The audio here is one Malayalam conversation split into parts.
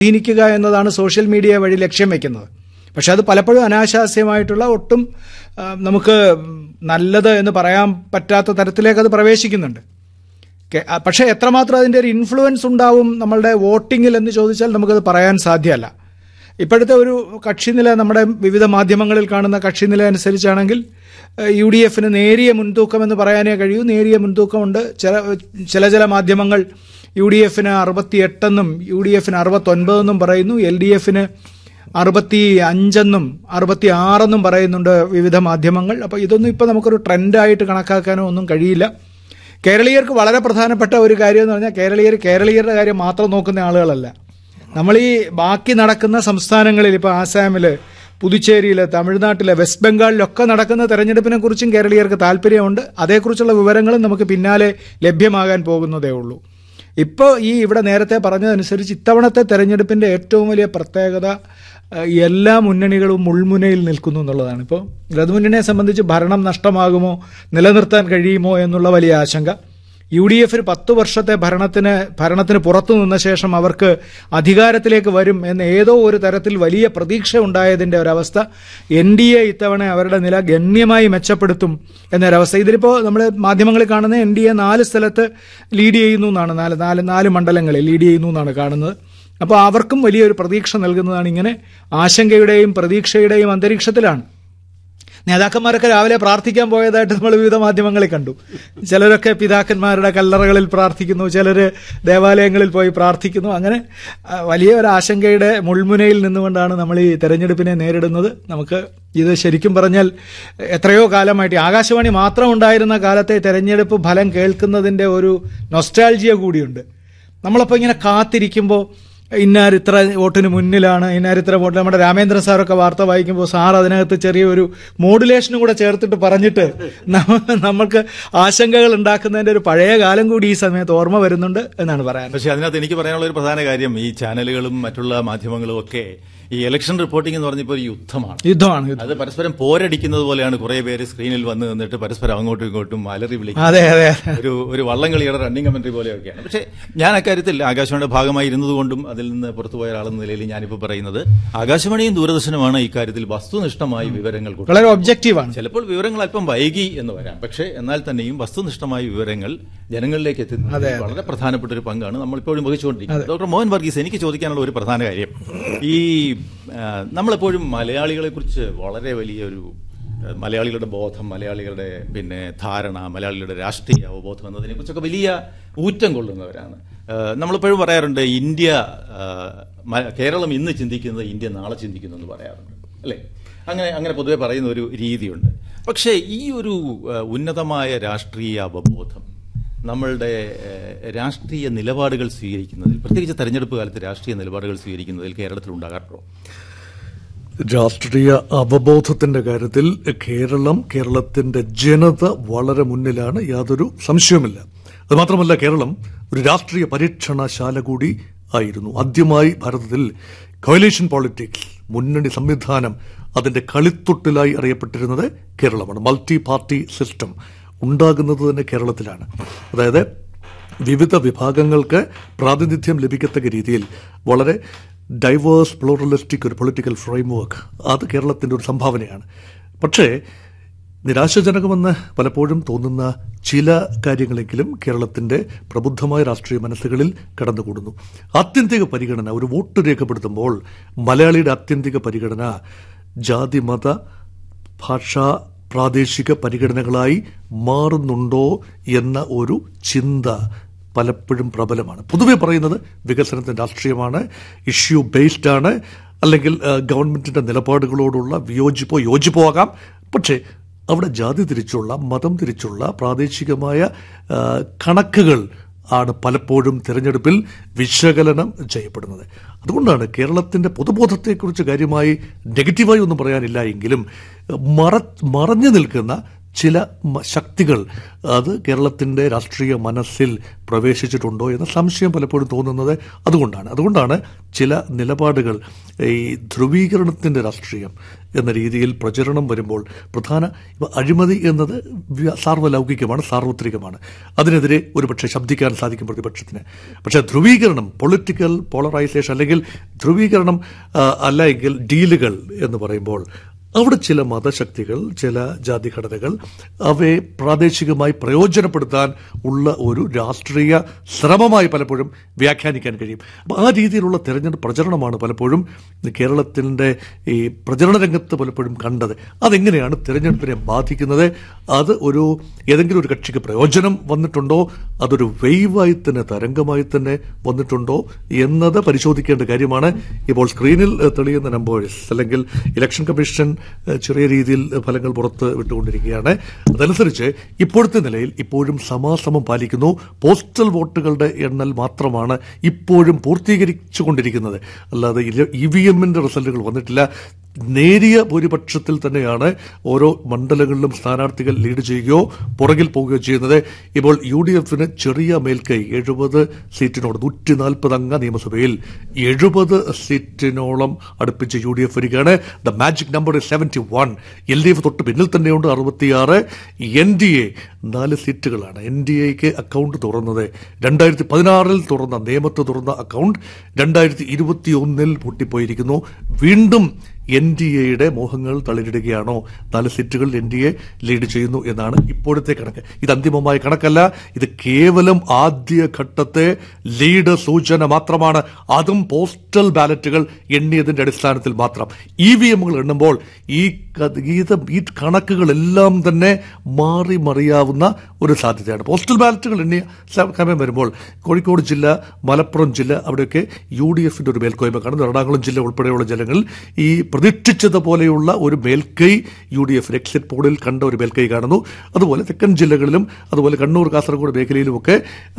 സ്വാധീനിക്കുക എന്നതാണ് സോഷ്യൽ മീഡിയ വഴി ലക്ഷ്യം വെക്കുന്നത് പക്ഷെ അത് പലപ്പോഴും അനാശാസ്യമായിട്ടുള്ള ഒട്ടും ആ, നമുക്ക് നല്ലത് എന്ന് പറയാൻ പറ്റാത്ത തരത്തിലേക്ക് അത് പ്രവേശിക്കുന്നുണ്ട് കെ- ആ, പക്ഷേ എത്രമാത്രം അതിൻ്റെ ഒരു ഇൻഫ്ലുവൻസ് ഉണ്ടാവും നമ്മളുടെ വോട്ടിങ്ങിൽ എന്ന് ചോദിച്ചാൽ നമുക്കത് പറയാൻ സാധ്യമല്ല ഇപ്പോഴത്തെ ഒരു കക്ഷിനില നമ്മുടെ വിവിധ മാധ്യമങ്ങളിൽ കാണുന്ന കക്ഷിനില അനുസരിച്ചാണെങ്കിൽ ഏഹ്, യു ഡി എഫിന് നേരിയ മുൻതൂക്കം എന്ന് പറയാനേ കഴിയൂ നേരിയ മുൻതൂക്കമുണ്ട് ചില ചില ചില മാധ്യമങ്ങൾ യു ഡി എഫിന് അറുപത്തിയെട്ടെന്നും യു ഡി എഫിന് അറുപത്തൊൻപതെന്നും പറയുന്നു എൽ ഡി എഫിന് അറുപത്തി അഞ്ചെന്നും അറുപത്തി ആറെന്നും പറയുന്നുണ്ട് വിവിധ മാധ്യമങ്ങൾ അപ്പോൾ ഇതൊന്നും ഇപ്പോൾ നമുക്കൊരു ട്രെൻഡായിട്ട് കണക്കാക്കാനോ ഒന്നും കഴിയില്ല കേരളീയർക്ക് വളരെ പ്രധാനപ്പെട്ട ഒരു കാര്യം എന്ന് പറഞ്ഞാൽ കേരളീയർ കേരളീയരുടെ കാര്യം മാത്രം നോക്കുന്ന ആളുകളല്ല നമ്മൾ ഈ ബാക്കി നടക്കുന്ന സംസ്ഥാനങ്ങളിൽ ഇപ്പോൾ ആസാമിൽ പുതുച്ചേരിയിൽ തമിഴ്നാട്ടിൽ വെസ്റ്റ് ബംഗാളിലൊക്കെ നടക്കുന്ന തെരഞ്ഞെടുപ്പിനെ കുറിച്ചും കേരളീയർക്ക് താല്പര്യമുണ്ട് അതേക്കുറിച്ചുള്ള വിവരങ്ങളും നമുക്ക് പിന്നാലെ ലഭ്യമാകാൻ പോകുന്നതേ ഉള്ളൂ ഇപ്പോൾ ഈ ഇവിടെ നേരത്തെ പറഞ്ഞതനുസരിച്ച് ഇത്തവണത്തെ തെരഞ്ഞെടുപ്പിന്റെ ഏറ്റവും വലിയ പ്രത്യേകത ഏഹ്, എല്ലാ മുന്നണികളും മുൾമുനയിൽ നിൽക്കുന്നു എന്നുള്ളതാണ് ഇപ്പോൾ ഇടതുമുന്നണിയെ സംബന്ധിച്ച് ഭരണം നഷ്ടമാകുമോ നിലനിർത്താൻ കഴിയുമോ എന്നുള്ള വലിയ ആശങ്ക യു ഡി എഫിന് പത്തു വർഷത്തെ ഭരണത്തിന് ഭരണത്തിന് പുറത്തു നിന്ന ശേഷം അവർക്ക് അധികാരത്തിലേക്ക് വരും എന്ന ഏതോ ഒരു തരത്തിൽ വലിയ പ്രതീക്ഷ ഉണ്ടായതിന്റെ ഒരവസ്ഥ എൻ ഡി എ ഇത്തവണ അവരുടെ നില ഗണ്യമായി മെച്ചപ്പെടുത്തും എന്നൊരവസ്ഥ ഇതിലിപ്പോൾ നമ്മൾ മാധ്യമങ്ങളിൽ കാണുന്ന എൻ ഡി എ നാല് സ്ഥലത്ത് ലീഡ് ചെയ്യുന്നു എന്നാണ് നാല് നാല് നാല് മണ്ഡലങ്ങളിൽ ലീഡ് ചെയ്യുന്നു എന്നാണ് കാണുന്നത് അപ്പോൾ അവർക്കും വലിയൊരു പ്രതീക്ഷ നൽകുന്നതാണ് ഇങ്ങനെ ആശങ്കയുടെയും പ്രതീക്ഷയുടെയും അന്തരീക്ഷത്തിലാണ് നേതാക്കന്മാരൊക്കെ രാവിലെ പ്രാർത്ഥിക്കാൻ പോയതായിട്ട് നമ്മൾ വിവിധ മാധ്യമങ്ങളിൽ കണ്ടു ചിലരൊക്കെ പിതാക്കന്മാരുടെ കല്ലറകളിൽ പ്രാർത്ഥിക്കുന്നു ചിലർ ദേവാലയങ്ങളിൽ പോയി പ്രാർത്ഥിക്കുന്നു അങ്ങനെ ആ, വലിയ ഒരു ആശങ്കയുടെ മുൾമുനയിൽ നിന്നുകൊണ്ടാണ് നമ്മൾ ഈ തെരഞ്ഞെടുപ്പിനെ നേരിടുന്നത് നമുക്ക് ഇത് ശരിക്കും പറഞ്ഞാൽ എത്രയോ കാലമായിട്ട് ഈ ആകാശവാണി മാത്രം ഉണ്ടായിരുന്ന കാലത്തെ തെരഞ്ഞെടുപ്പ് ഫലം കേൾക്കുന്നതിന്റെ ഒരു നൊസ്റ്റാൾജിയ കൂടിയുണ്ട് നമ്മളപ്പോൾ ഇങ്ങനെ കാത്തിരിക്കുമ്പോൾ ഇന്നാർ ഇത്ര വോട്ടിന് മുന്നിലാണ് ഇന്നാർ ഇത്ര വോട്ട് നമ്മുടെ രാമേന്ദ്രൻ സാറൊക്കെ വാർത്ത വായിക്കുമ്പോൾ സാർ അതിനകത്ത് ചെറിയൊരു മോഡുലേഷനും കൂടെ ചേർത്തിട്ട് പറഞ്ഞിട്ട് നമ്മ- നമ്മൾക്ക് ആശങ്കകൾ ഉണ്ടാക്കുന്നതിന്റെ ഒരു പഴയ കാലം കൂടി ഈ സമയത്ത് ഓർമ്മ വരുന്നുണ്ട് എന്നാണ് പറയാൻ പക്ഷെ അതിനകത്ത് എനിക്ക് പറയാനുള്ള ഒരു പ്രധാന കാര്യം ഈ ചാനലുകളും മറ്റുള്ള മാധ്യമങ്ങളും ഒക്കെ ഈ ഇലക്ഷൻ റിപ്പോർട്ടിംഗ് എന്ന് പറഞ്ഞപ്പോൾ ഒരു യുദ്ധമാണ് യുദ്ധമാണ് യുദ്ധം അത് പരസ്പരം പോരടിക്കുന്നത് പോലെയാണ് കുറെ പേര് സ്ക്രീനിൽ വന്ന് നിന്നിട്ട് പരസ്പരം അങ്ങോട്ടും ഇങ്ങോട്ടും അലറി വിളിക്കും അതെ അതെ അതെ ഒരു ഒരു വള്ളംകളിയുടെ റണ്ണിംഗ് കമന്ററി പോലെയൊക്കെയാണ് പക്ഷേ ഞാൻ അക്കാര്യത്തിൽ ആകാശവാണിയുടെ ഭാഗമായി ഇരുന്നതുകൊണ്ടും അതിൽ നിന്ന് പുറത്തുപോയ ഒരാളെന്ന നിലയിൽ ഞാനിപ്പോൾ പറയുന്നത് ആകാശവാണിയും ദൂരദർശനമാണ് ഇക്കാര്യത്തിൽ വസ്തുനിഷ്ഠമായി വിവരങ്ങൾ കൊടുക്കുന്നത് വളരെ ഒബ്ജക്റ്റീവാണ് ചിലപ്പോൾ വിവരങ്ങൾ അല്പം വൈകി എന്ന് വരാം പക്ഷേ എന്നാൽ തന്നെയും വസ്തുനിഷ്ഠമായ വിവരങ്ങൾ ജനങ്ങളിലേക്ക് എത്തുന്നത് വളരെ പ്രധാനപ്പെട്ട ഒരു പങ്കാണ് നമ്മളിപ്പോഴും വഹിച്ചുകൊണ്ടിരിക്കുന്നത് ഡോക്ടർ മോഹൻ വർഗീസ് എനിക്ക് ചോദിക്കാനുള്ള ഒരു പ്രധാന കാര്യം ഈ ആ, നമ്മളെപ്പോഴും മലയാളികളെ കുറിച്ച് വളരെ വലിയൊരു ആ, മലയാളികളുടെ ബോധം മലയാളികളുടെ പിന്നെ ധാരണ മലയാളികളുടെ രാഷ്ട്രീയ അവബോധം എന്നതിനെ കുറിച്ചൊക്കെ വലിയ ഊറ്റം കൊള്ളുന്നവരാണ് ആ, നമ്മളെപ്പോഴും പറയാറുണ്ട് ഇന്ത്യ ആ, മ- കേരളം ഇന്ന് ചിന്തിക്കുന്നത് ഇന്ത്യ നാളെ ചിന്തിക്കുന്നു എന്ന് പറയാറുണ്ട് അല്ലേ അങ്ങനെ അങ്ങനെ പൊതുവെ പറയുന്ന ഒരു രീതിയുണ്ട് പക്ഷേ ഈ ഒരു ആ, ഉന്നതമായ രാഷ്ട്രീയ അവബോധം നമ്മളുടെ ഏഹ്, രാഷ്ട്രീയ നിലപാടുകൾ സ്വീകരിക്കുന്നതിൽ പ്രത്യേകിച്ച് തെരഞ്ഞെടുപ്പ് കാലത്ത് രാഷ്ട്രീയ നിലപാടുകൾ സ്വീകരിക്കുന്നതിൽ കേരളത്തിൽ ഉണ്ടാകാറുണ്ടോ രാഷ്ട്രീയ അവബോധത്തിന്റെ കാര്യത്തിൽ കേരളം കേരളത്തിന്റെ ജനത വളരെ മുന്നിലാണ് യാതൊരു സംശയവുമില്ല അത് മാത്രമല്ല കേരളം ഒരു രാഷ്ട്രീയ പരീക്ഷണശാല കൂടി ആയിരുന്നു ആദ്യമായി ഭാരതത്തിൽ കോയലേഷൻ പോളിറ്റിക്സ് മുന്നണി സംവിധാനം അതിന്റെ കളിത്തൊട്ടിലായി അറിയപ്പെട്ടിരുന്നത് കേരളമാണ് മൾട്ടി പാർട്ടി സിസ്റ്റം ഉണ്ടാകുന്നത് തന്നെ കേരളത്തിലാണ് അതായത് വിവിധ വിഭാഗങ്ങൾക്ക് പ്രാതിനിധ്യം ലഭിക്കത്തക്ക രീതിയിൽ വളരെ ഡൈവേഴ്സ് പ്ലൂറലിസ്റ്റിക് ഒരു പൊളിറ്റിക്കൽ ഫ്രെയിംവർക്ക് അത് കേരളത്തിന്റെ ഒരു സംഭാവനയാണ് പക്ഷേ നിരാശാജനകമെന്ന് പലപ്പോഴും തോന്നുന്ന ചില കാര്യങ്ങളെങ്കിലും കേരളത്തിന്റെ പ്രബുദ്ധമായ രാഷ്ട്രീയ മനസ്സുകളിൽ കടന്നുകൂടുന്നു ആത്യന്തിക പരിഗണന ഒരു വോട്ട് രേഖപ്പെടുത്തുമ്പോൾ മലയാളിയുടെ ആത്യന്തിക പരിഗണന ജാതി മത ഭാഷാ പ്രാദേശിക പരിഗണനകളായി മാറുന്നുണ്ടോ എന്ന ഒരു ചിന്ത പലപ്പോഴും പ്രബലമാണ് പൊതുവെ പറയുന്നത് വികസനത്തിന്റെ രാഷ്ട്രീയമാണ് ഇഷ്യൂ ബേസ്ഡ് ആണ് അല്ലെങ്കിൽ ആ, ഗവൺമെന്റിന്റെ നിലപാടുകളോടുള്ള വിയോജിപ്പോ യോജിപ്പോ ആകാം പക്ഷേ അവിടെ ജാതി തിരിച്ചുള്ള മതം തിരിച്ചുള്ള പ്രാദേശികമായ ആ, കണക്കുകൾ ആണ് പലപ്പോഴും തിരഞ്ഞെടുപ്പിൽ വിശകലനം ചെയ്യപ്പെടുന്നത് അതുകൊണ്ടാണ് കേരളത്തിന്റെ പൊതുബോധത്തെക്കുറിച്ച് കാര്യമായി നെഗറ്റീവായി ഒന്നും പറയാനില്ല എങ്കിലും മറ മറഞ്ഞു നിൽക്കുന്ന ചില മ- ശക്തികൾ അത് കേരളത്തിന്റെ രാഷ്ട്രീയ മനസ്സിൽ പ്രവേശിച്ചിട്ടുണ്ടോ എന്ന സംശയം പലപ്പോഴും തോന്നുന്നത് അതുകൊണ്ടാണ് അതുകൊണ്ടാണ് ചില നിലപാടുകൾ ഈ ധ്രുവീകരണത്തിന്റെ രാഷ്ട്രീയം എന്ന രീതിയിൽ പ്രചരണം വരുമ്പോൾ പ്രധാന ഇപ്പൊ അഴിമതി എന്നത് വ്യ- സാർവലൗകികമാണ് സാർവത്രികമാണ് അതിനെതിരെ ഒരുപക്ഷെ ശബ്ദിക്കാൻ സാധിക്കും പ്രതിപക്ഷത്തിന് പക്ഷേ ധ്രുവീകരണം പൊളിറ്റിക്കൽ പോളറൈസേഷൻ അല്ലെങ്കിൽ ധ്രുവീകരണം ആ, അല്ല എങ്കിൽ ഡീലുകൾ എന്ന് പറയുമ്പോൾ അവിടെ ചില മതശക്തികൾ ചില ജാതിഘടനകൾ അവയെ പ്രാദേശികമായി പ്രയോജനപ്പെടുത്താൻ ഉള്ള ഒരു രാഷ്ട്രീയ ശ്രമമായി പലപ്പോഴും വ്യാഖ്യാനിക്കാൻ കഴിയും അപ്പോൾ ആ രീതിയിലുള്ള തെരഞ്ഞെടുപ്പ് പ്രചരണമാണ് പലപ്പോഴും കേരളത്തിൻ്റെ ഈ പ്രചരണ രംഗത്ത് പലപ്പോഴും കണ്ടത് അതെങ്ങനെയാണ് തെരഞ്ഞെടുപ്പിനെ ബാധിക്കുന്നത് അത് ഒരു ഏതെങ്കിലും ഒരു കക്ഷിക്ക് പ്രയോജനം വന്നിട്ടുണ്ടോ അതൊരു വെയ്വായി തന്നെ തരംഗമായി തന്നെ വന്നിട്ടുണ്ടോ എന്നത് പരിശോധിക്കേണ്ട കാര്യമാണ് ഇപ്പോൾ സ്ക്രീനിൽ ഏഹ്, തെളിയുന്ന നമ്പേഴ്സ് അല്ലെങ്കിൽ ഇലക്ഷൻ കമ്മീഷൻ ഏഹ്, ചെറിയ രീതിയിൽ ഫലങ്ങൾ പുറത്ത് വിട്ടുകൊണ്ടിരിക്കുകയാണ് അതനുസരിച്ച് ഇപ്പോഴത്തെ നിലയിൽ ഇപ്പോഴും സമാസമം പാലിക്കുന്നു പോസ്റ്റൽ വോട്ടുകളുടെ എണ്ണൽ മാത്രമാണ് ഇപ്പോഴും പൂർത്തീകരിച്ചുകൊണ്ടിരിക്കുന്നത് അല്ലാതെ ഇ വി എമ്മിന്റെ റിസൾട്ടുകൾ വന്നിട്ടില്ല നേരിയ ഭൂരിപക്ഷത്തിൽ തന്നെയാണ് ഓരോ മണ്ഡലങ്ങളിലും സ്ഥാനാർത്ഥികൾ ലീഡ് ചെയ്യുകയോ പുറകിൽ പോവുകയോ ചെയ്യുന്നത് ഇപ്പോൾ യു ഡി എഫിന് ചെറിയ മേൽക്കൈ എഴുപത് സീറ്റിനോട് നൂറ്റി നാൽപ്പത് അംഗ നിയമസഭയിൽ എഴുപത് സീറ്റിനോളം അടുപ്പിച്ച് യു ഡി എഫ് വരികയാണ് the magic number seventy one L D F തൊട്ട് പിന്നിൽ തന്നെയുണ്ട് അറുപത്തിയാറ് എൻ ഡി എ നാല് സീറ്റുകളാണ് എൻ ഡി എക്ക് അക്കൗണ്ട് തുറന്നത് രണ്ടായിരത്തി പതിനാറിൽ തുറന്ന നിയമത്ത് തുറന്ന അക്കൗണ്ട് രണ്ടായിരത്തി ഇരുപത്തി ഒന്നിൽ പൊട്ടിപ്പോയിരിക്കുന്നു വീണ്ടും എൻ ഡി എയുടെ മോഹങ്ങൾ തളിരിടുകയാണോ നാല് സീറ്റുകളിൽ എൻ ഡി എ ലീഡ് ചെയ്യുന്നു എന്നാണ് ഇപ്പോഴത്തെ കണക്ക് ഇത് അന്തിമമായ കണക്കല്ല ഇത് കേവലം ആദ്യ ഘട്ടത്തെ ലീഡ് സൂചന മാത്രമാണ് അതും പോസ്റ്റൽ ബാലറ്റുകൾ എണ്ണിയതിന്റെ അടിസ്ഥാനത്തിൽ മാത്രം ഇ വി എമ്മുകൾ എണ്ണുമ്പോൾ ഈ ക- ഇത് ഈ കണക്കുകളെല്ലാം തന്നെ മാറി മറിയാവുന്ന ഒരു സാധ്യതയാണ് പോസ്റ്റൽ ബാലറ്റുകൾ എണ്ണിയ സമയം വരുമ്പോൾ കോഴിക്കോട് ജില്ല മലപ്പുറം ജില്ല അവിടെയൊക്കെ യു ഡി എഫിന്റെ ഒരു മേൽക്കോയ്മ കാണുന്നു എറണാകുളം ജില്ല ഉൾപ്പെടെയുള്ള ജനങ്ങളിൽ ഈ പ്രതീക്ഷിച്ചതുപോലെയുള്ള ഒരു മേൽക്കൈ യു ഡി എഫ് എക്സിറ്റ് പോളിൽ കണ്ട ഒരു മേൽക്കൈ കാണുന്നു അതുപോലെ തെക്കൻ ജില്ലകളിലും അതുപോലെ കണ്ണൂർ കാസർഗോഡ് മേഖലയിലുമൊക്കെ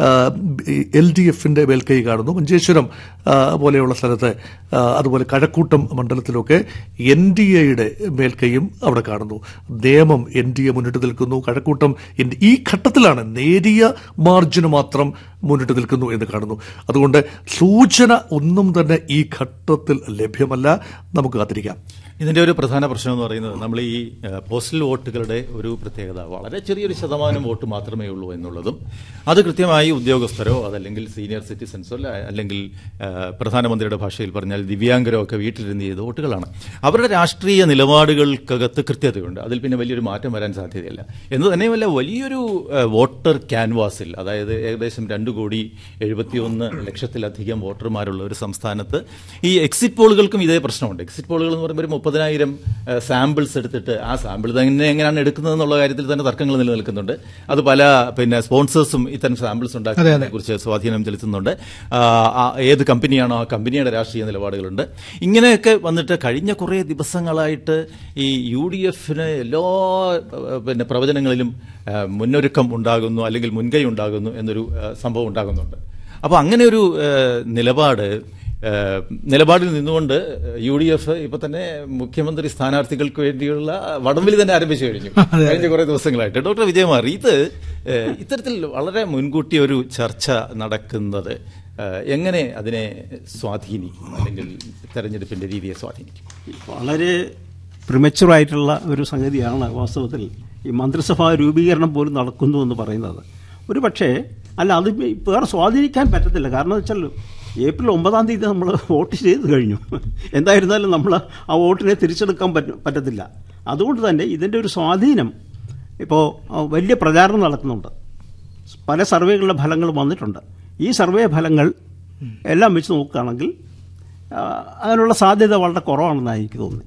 എൽ ഡി എഫിന്റെ മേൽക്കൈ കാണുന്നു മഞ്ചേശ്വരം ആ, പോലെയുള്ള സ്ഥലത്ത് ആ, അതുപോലെ കഴക്കൂട്ടം മണ്ഡലത്തിലൊക്കെ എൻ ഡി എയുടെ മേൽക്കൈയും അവിടെ കാണുന്നു നിയമം എൻ ഡി എ മുന്നിട്ട് നിൽക്കുന്നു കഴക്കൂട്ടം NDA ഈ ഘട്ടത്തിലാണ് നേരിയ മാർജിന് മാത്രം മുന്നിട്ട് നിൽക്കുന്നു എന്ന് കാണുന്നു അതുകൊണ്ട് സൂചന ഒന്നും തന്നെ ഈ ഘട്ടത്തിൽ ലഭ്യമല്ല നമുക്ക് കാത്തിരിക്കാം ഇതിന്റെ ഒരു പ്രധാന പ്രശ്നം എന്ന് പറയുന്നത് നമ്മൾ ഈ ഏഹ്, പോസ്റ്റൽ വോട്ടുകളുടെ ഒരു പ്രത്യേകത വളരെ ചെറിയൊരു ശതമാനം വോട്ട് മാത്രമേ ഉള്ളൂ എന്നുള്ളതും അത് കൃത്യമായി ഉദ്യോഗസ്ഥരോ അതല്ലെങ്കിൽ സീനിയർ സിറ്റിസൺസോ അല്ല- അല്ലെങ്കിൽ ഏഹ്, പ്രധാനമന്ത്രിയുടെ ഭാഷയിൽ പറഞ്ഞാൽ ദിവ്യാംഗരോ ഒക്കെ വീട്ടിലിരുന്ന് ചെയ്ത വോട്ടുകളാണ് അവരുടെ രാഷ്ട്രീയ നിലപാടുകൾക്കകത്ത് കൃത്യതയുണ്ട് അതിൽ പിന്നെ വലിയൊരു മാറ്റം വരാൻ സാധ്യതയില്ല എന്ന് തന്നെയുമല്ല വലിയൊരു ഏഹ്, വോട്ടർ ക്യാൻവാസിൽ അതായത് ഏകദേശം രണ്ട് കോടി എഴുപത്തിയൊന്ന് ലക്ഷത്തിലധികം വോട്ടർമാരുള്ള ഒരു സംസ്ഥാനത്ത് ഈ എക്സിറ്റ് പോളുകൾക്കും ഇതേ പ്രശ്നമുണ്ട് എക്സിറ്റ് പോളുകൾ എന്ന് പറയുമ്പോൾ ഒരു മുപ്പതിനായിരം സാമ്പിൾസ് എടുത്തിട്ട് ആ സാമ്പിൾ തന്നെ എങ്ങനെയാണ് എടുക്കുന്നത് എന്നുള്ള കാര്യത്തിൽ തന്നെ തർക്കങ്ങൾ നിലനിൽക്കുന്നുണ്ട് അത് പല പിന്നെ സ്പോൺസേഴ്സും ഇത്തരം സാമ്പിൾസ് ഉണ്ടാക്കുന്നതിനെ കുറിച്ച് സ്വാധീനം ചെലുത്തുന്നുണ്ട് ആ, ആ, ഏത് കമ്പനിയാണോ ആ കമ്പനിയുടെ രാഷ്ട്രീയ നിലപാടുകളുണ്ട് ഇങ്ങനെയൊക്കെ വന്നിട്ട് കഴിഞ്ഞ കുറേ ദിവസങ്ങളായിട്ട് ഈ യു ഡി എഫിന് എല്ലാ ഏഹ്, പിന്നെ പ്രവചനങ്ങളിലും ഏഹ്, മുന്നൊരുക്കം ഉണ്ടാകുന്നു അല്ലെങ്കിൽ മുൻകൈ ഉണ്ടാകുന്നു എന്നൊരു ഏഹ്, സംഭവം ഉണ്ടാകുന്നുണ്ട് അപ്പോൾ അങ്ങനെ ഒരു ഏഹ്, നിലപാട് ഏഹ്, നിലപാടിൽ നിന്നുകൊണ്ട് യു ഡി എഫ് ഇപ്പൊ തന്നെ മുഖ്യമന്ത്രി സ്ഥാനാർത്ഥികൾക്ക് വേണ്ടിയുള്ള വടംവലി തന്നെ ആരംഭിച്ചു കഴിഞ്ഞു കഴിഞ്ഞ കുറെ ദിവസങ്ങളായിട്ട് ഡോക്ടർ വിജയകുമാർ ഇത് ഏഹ്, ഇത്തരത്തിൽ വളരെ മുൻകൂട്ടി ഒരു ചർച്ച നടക്കുന്നത് ഏഹ്, എങ്ങനെ അതിനെ സ്വാധീനിക്കും അല്ലെങ്കിൽ തെരഞ്ഞെടുപ്പിന്റെ രീതിയെ സ്വാധീനിക്കും വളരെ പ്രിമച്ചുറായിട്ടുള്ള ഒരു സംഗതിയാണ് വാസ്തവത്തിൽ ഈ മന്ത്രിസഭാ രൂപീകരണം പോലും നടക്കുന്നു എന്ന് പറയുന്നത് ഒരു പക്ഷേ അല്ല അത് വേറെ സ്വാധീനിക്കാൻ പറ്റത്തില്ല കാരണം എന്ന് വെച്ചാൽ ഏപ്രിൽ ഒമ്പതാം തീയതി നമ്മൾ വോട്ട് ചെയ്ത് കഴിഞ്ഞു എന്തായിരുന്നാലും നമ്മൾ ആ വോട്ടിനെ തിരിച്ചെടുക്കാൻ പറ്റ പറ്റത്തില്ല അതുകൊണ്ട് തന്നെ ഇതിൻ്റെ ഒരു സ്വാധീനം ഇപ്പോൾ വലിയ പ്രചാരണം നടക്കുന്നുണ്ട് പല സർവേകളുടെ ഫലങ്ങൾ വന്നിട്ടുണ്ട് ഈ സർവേ ഫലങ്ങൾ എല്ലാം വെച്ച് നോക്കുകയാണെങ്കിൽ ആ, അതിനുള്ള സാധ്യത വളരെ കുറവാണെന്നാണ് എനിക്ക് തോന്നുന്നത്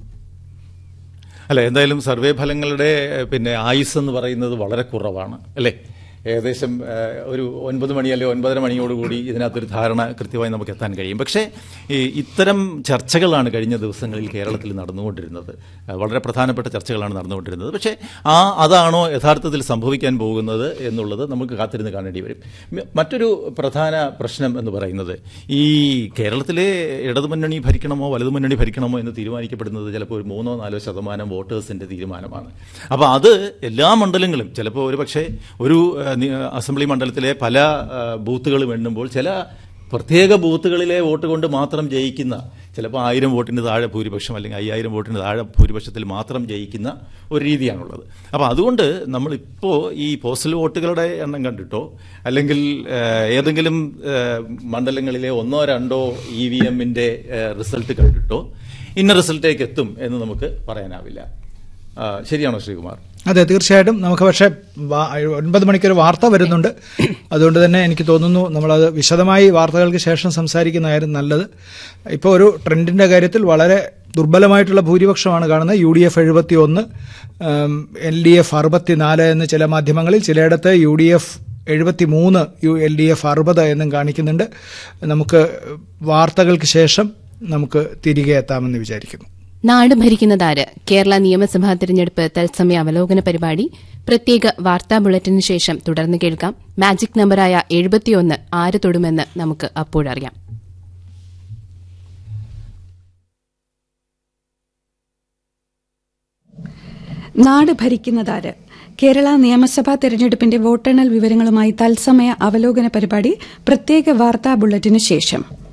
അല്ല എന്തായാലും സർവേ ഫലങ്ങളുടെ ഏഹ്, പിന്നെ ആയുസ് എന്ന് പറയുന്നത് വളരെ കുറവാണ് അല്ലേ ഏകദേശം ആ, ഒരു ഒൻപത് മണി അല്ലെങ്കിൽ ഒൻപതര മണിയോടുകൂടി ഇതിനകത്തൊരു ധാരണ കൃത്യമായി നമുക്ക് എത്താൻ കഴിയും പക്ഷേ ഈ ഇത്തരം ചർച്ചകളാണ് കഴിഞ്ഞ ദിവസങ്ങളിൽ കേരളത്തിൽ നടന്നുകൊണ്ടിരുന്നത് ആ, വളരെ പ്രധാനപ്പെട്ട ചർച്ചകളാണ് നടന്നുകൊണ്ടിരുന്നത് പക്ഷേ ആ അതാണോ യഥാർത്ഥത്തിൽ സംഭവിക്കാൻ പോകുന്നത് എന്നുള്ളത് നമുക്ക് കാത്തിരുന്ന് കാണേണ്ടി വരും മ- മറ്റൊരു പ്രധാന പ്രശ്നം എന്ന് പറയുന്നത് ഈ കേരളത്തിലെ ഇടതുമുന്നണി ഭരിക്കണമോ വലതുമുന്നണി ഭരിക്കണമോ എന്ന് തീരുമാനിക്കപ്പെടുന്നത് ചിലപ്പോൾ ഒരു മൂന്നോ നാലോ ശതമാനം വോട്ടേഴ്സിന്റെ തീരുമാനമാണ് അപ്പോൾ അത് എല്ലാ മണ്ഡലങ്ങളും ചിലപ്പോൾ ഒരു പക്ഷേ ഒരു ആ, നി- അസംബ്ലി മണ്ഡലത്തിലെ പല ആ, ബൂത്തുകളും എണ്ണുമ്പോൾ ചില പ്രത്യേക ബൂത്തുകളിലെ വോട്ട് കൊണ്ട് മാത്രം ജയിക്കുന്ന ചിലപ്പോൾ ആയിരം വോട്ടിന് താഴെ ഭൂരിപക്ഷം അല്ലെങ്കിൽ അയ്യായിരം വോട്ടിന് താഴെ ഭൂരിപക്ഷത്തിൽ മാത്രം ജയിക്കുന്ന ഒരു രീതിയാണുള്ളത് അപ്പോൾ അതുകൊണ്ട് നമ്മളിപ്പോൾ ഈ പോസ്റ്റൽ വോട്ടുകളുടെ എണ്ണം കണ്ടിട്ടോ അല്ലെങ്കിൽ ഏഹ്, ഏതെങ്കിലും ഏഹ്, മണ്ഡലങ്ങളിലെ ഒന്നോ രണ്ടോ ഇ വി എമ്മിൻ്റെ റിസൾട്ട് കണ്ടിട്ടോ ഇന്ന റിസൾട്ടേക്ക് എത്തും എന്ന് നമുക്ക് പറയാനാവില്ല ആ, ശരിയാണോ ശ്രീകുമാർ അതെ തീർച്ചയായിട്ടും നമുക്ക് പക്ഷേ വാ- ഒൻപത് മണിക്കൊരു വാർത്ത വരുന്നുണ്ട് അതുകൊണ്ട് തന്നെ എനിക്ക് തോന്നുന്നു നമ്മളത് വിശദമായി വാർത്തകൾക്ക് ശേഷം സംസാരിക്കുന്നതായിരുന്നു നല്ലത് ഇപ്പോൾ ഒരു ട്രെൻഡിന്റെ കാര്യത്തിൽ വളരെ ദുർബലമായിട്ടുള്ള ഭൂരിപക്ഷമാണ് കാണുന്നത് യു ഡി എഫ് എഴുപത്തി ഒന്ന് എൽ ഡി എഫ് അറുപത്തിനാല് എന്ന് ചില മാധ്യമങ്ങളിൽ ചിലയിടത്ത് യു ഡി എഫ് എഴുപത്തി മൂന്ന് യു എൽ ഡി എഫ് അറുപത് എന്നും കാണിക്കുന്നുണ്ട് നമുക്ക് വാർത്തകൾക്ക് ശേഷം നമുക്ക് തിരികെ എത്താമെന്ന് വിചാരിക്കുന്നു നാട് ഭരിക്കുന്നതാര് കേരള നിയമസഭാ തിരഞ്ഞെടുപ്പ് തത്സമയ അവലോകന പരിപാടി പ്രത്യേക വാർത്താ ബുള്ളറ്റിന് ശേഷം തുടർന്ന് കേൾക്കാം മാജിക് നമ്പറായ എഴുപത്തിയൊന്ന് ആര് തൊടുമെന്ന് നമുക്ക് അപ്പോഴറിയാം നാട് ഭരിക്കുന്നതാര് കേരള നിയമസഭാ തെരഞ്ഞെടുപ്പിന്റെ വോട്ടെണ്ണൽ വിവരങ്ങളുമായി തത്സമയ അവലോകന പരിപാടി പ്രത്യേക വാർത്താ ബുള്ളറ്റിന് ശേഷം